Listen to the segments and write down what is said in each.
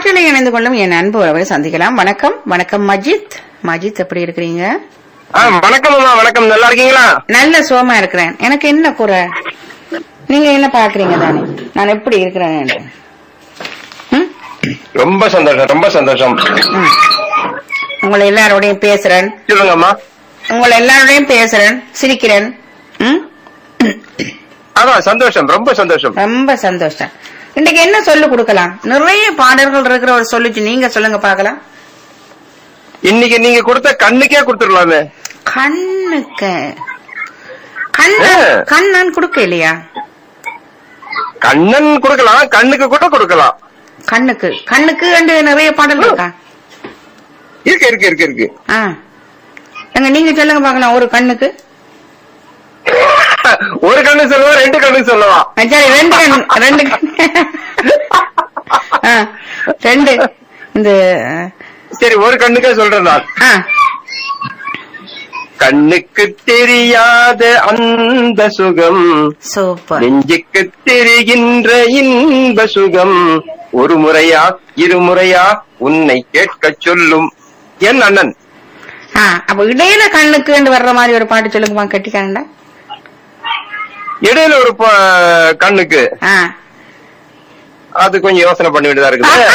காற்றலை இணைந்து கொள்ளும் என் அன்பு உறவை சந்திக்கலாம் வணக்கம் வணக்கம் மஜித் மஜித் எப்படி இருக்கிறீங்க ஆ வணக்கம் அம்மா வணக்கம் நல்லா இருக்கீங்களா நல்ல சோமா இருக்கிறேன் எனக்கு என்ன குறை நீங்க என்ன பாக்குறீங்க தானே நான் எப்படி இருக்கிறேன் ம்? ரொம்ப சந்தோஷம் ரொம்ப சந்தோஷம் ம். உங்களை எல்லாரோடையும் பேசுறேன் சொல்லுங்கம்மா உங்களை எல்லாரோடையும் பேசுறேன் சிரிக்கிறேன் ம்? அதான் சந்தோஷம் ரொம்ப சந்தோஷம் ரொம்ப சந்தோஷம் இன்னைக்கு என்ன சொல்லு கொடுக்கலாம் நிறைய பாடல்கள் இருக்கிற ஒரு சொல்லுச்சு நீங்க சொல்லுங்க பாக்கலாம் இன்னைக்கு நீங்க கொடுத்த கண்ணுக்கே கொடுத்துடலாமே கண்ணுக்கு கண்ணன் ஆ. கண்ணன் கொடுக்க இல்லையா கண்ணன் கொடுக்கலாம் கண்ணுக்கு கூட கொடுக்கலாம் கண்ணுக்கு கண்ணுக்கு ரெண்டு நிறைய பாடல் இருக்கா இருக்கு இருக்கு இருக்கு இருக்கு ஆ எங்க நீங்க சொல்லுங்க பாக்கலாம் ஒரு கண்ணுக்கு ஒரு கண்ணு சொல்லுவா ரெண்டு கண்ணு சொல்லுவா ஆ, சரி ரெண்டு கண் ரெண்டு கண் ஆ, ரெண்டு இந்த சரி ஒரு கண்ணுக்கே சொல்றேன் நான் ஆ கண்ணுக்கு தெரியாத அந்த சுகம் சூப்பர் நெஞ்சுக்கு தெரிகின்ற இன்ப சுகம் ஒரு முறையா இருமுறையா உன்னை கேட்க சொல்லும் என் அண்ணன் ஆ அப்ப இடையில கண்ணுக்கு வர்ற மாதிரி ஒரு பாட்டு சொல்லுங்கம்மா கட்டிக்காண்டா இடையில ஒரு ப- கண்ணுக்கு ஆ அது கொஞ்சம் யோசனை பண்ண வேண்டியதா இருக்குது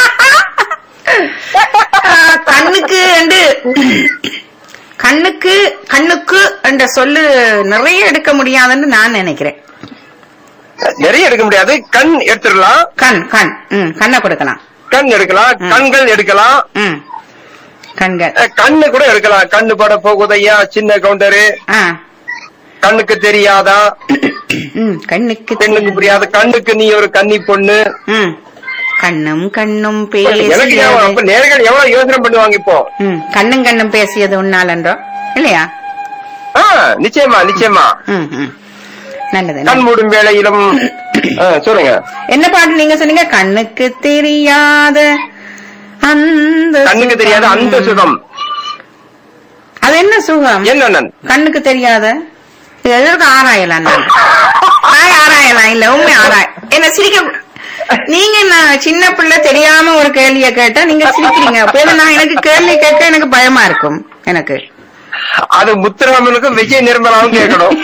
ஆ, கண்ணுக்கு என்று கண்ணுக்கு கண்ணுக்கு என்ற சொல்லு நிறைய எடுக்க முடியாதுன்னு நான் நினைக்கிறேன் நிறைய எடுக்க முடியாது கண் எடுத்துடலாம் கண் கண் ம் கண்ணை கொடுக்கலாம் கண் எடுக்கலாம் கண்கள் எடுக்கலாம் ம் கண்கள் அஹ், கண்ணு கூட எடுக்கலாம் கண்ணு பட போகுதையா சின்ன கவுண்டரு ஆ கண்ணுக்கு தெரியாதா ம் கண்ணுக்கு பெண்ணுக்கு புரியாத கண்ணுக்கு நீ ஒரு கன்னி பொண்ணு ம் கண்ணும் கண்ணும் எனக்கு ஞாபகம், பேசியது அப்ப நேர்கள் எவ்வளவு யோசனை பண்ணுவாங்க இப்போ ம் கண்ணும் கண்ணும் பேசியது உன்னால் என்றோ இல்லையா ஆ, நிச்சயமா நிச்சயமா ம் ம் நல்லது கண் நல்லது. மூடும் வேளையிலும் ஆ, சொல்லுங்க என்ன பாட்டு நீங்க சொன்னீங்க கண்ணுக்கு தெரியாத அந்த கண்ணுக்கு தெரியாத அந்த சுகம் அது என்ன சுகம் என் அண்ணன் கண்ணுக்கு தெரியாத இது எதற்கு ஆராயலாம் நான் நான் ஆராயலாம் இல்ல உண்மை ஆராய என்ன சிரிக்க நீங்க நான் சின்ன பிள்ளை தெரியாம ஒரு கேள்விய கேட்டா நீங்க சிரிக்கிறீங்க அப்ப ஏன்னா நான் எனக்கு கேள்வி கேட்க எனக்கு பயமா இருக்கும் எனக்கு அது முத்துராமனுக்கும் விஜய் நிர்மலாவும் கேட்கணும்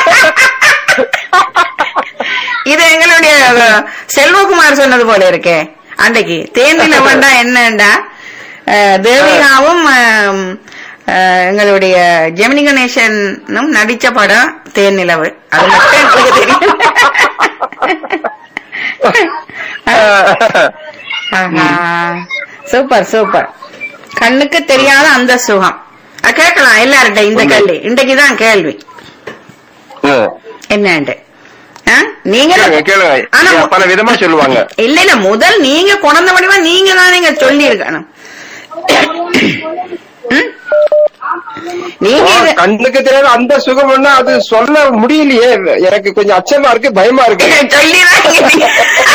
இது எங்களுடைய அஹ், செல்வகுமார் சொன்னது போல இருக்கே அன்றைக்கு தேனில வேண்டா என்னண்டா அஹ், தேவிகாவும் அஹ், அஹ், எங்களுடைய ஜெமினி கணேசனும் நடிச்ச படம் தேன் நிலவு அது மட்டும் எனக்கு தெரியும் ஆஹா. சூப்பர் சூப்பர் கண்ணுக்கு தெரியாத அந்த சுகம் அஹ், கேட்கலாம் எல்லார்கிட்ட இந்த கேள்வி இன்றைக்குதான் கேள்வி ம். என்னண்டு ஆ? நீங்க கேளுங்க கேளுங்க ஆனா ஏன் பல விதமா சொல்லுவாங்க இல்ல இல்ல முதல் நீங்க குழந்தை முடிவா நீங்க தான் நீங்க சொல்லி இருக்கணும் ம்? நீங்க ஓ, இது- கண்ணுக்கு தெரியாத அந்த சுகம்னா அது சொல்ல முடியலையே எனக்கு கொஞ்சம் அச்சமா இருக்கு பயமா இருக்கு சொல்லிதான் நீங்க-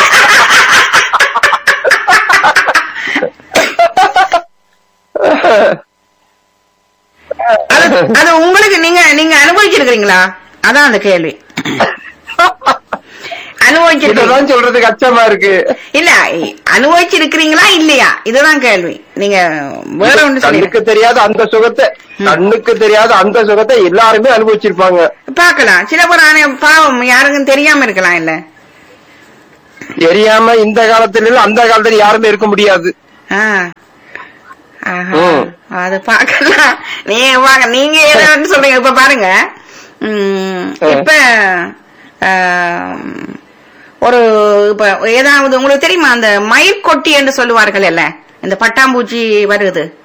அது அது உங்களுக்கு நீங்க நீங்க அனுபவிச்சிருக்கீங்களா அதான் அந்த கேள்வி அனுபவிச்சிருக்கீங்க இதெல்லாம் சொல்றதுக்கு அச்சமா இருக்கு இல்ல அனுபவிச்சிருக்கிறீங்களா இல்லையா இதுதான் கேள்வி நீங்க வேற ஒன்று சொல்லுங்க கண்ணுக்கு தெரியாத அந்த சுகத்தை கண்ணுக்கு தெரியாத அந்த சுகத்தை எல்லாருமே அனுபவிச்சிருப்பாங்க பார்க்கலாம் சில பேர் ஆனா பாவம் யாருக்கும் தெரியாம இருக்கலாம் இல்ல தெரியாம இந்த காலத்துல இல்ல அந்த காலத்துல யாருமே இருக்க முடியாது ஆ. ஆஹா. ம். அது பார்க்கலாம் நீங்க வாங்க நீங்க ஏதோ ஒன்று சொல்றீங்க இப்ப பாருங்க ம், இப்ப ஆம், ஒரு இப்ப ஏதாவது உங்களுக்கு தெரியுமா அந்த மயிர் கொட்டி என்று சொல்லுவார்கள் இல்ல இந்த பட்டாம்பூச்சி வருது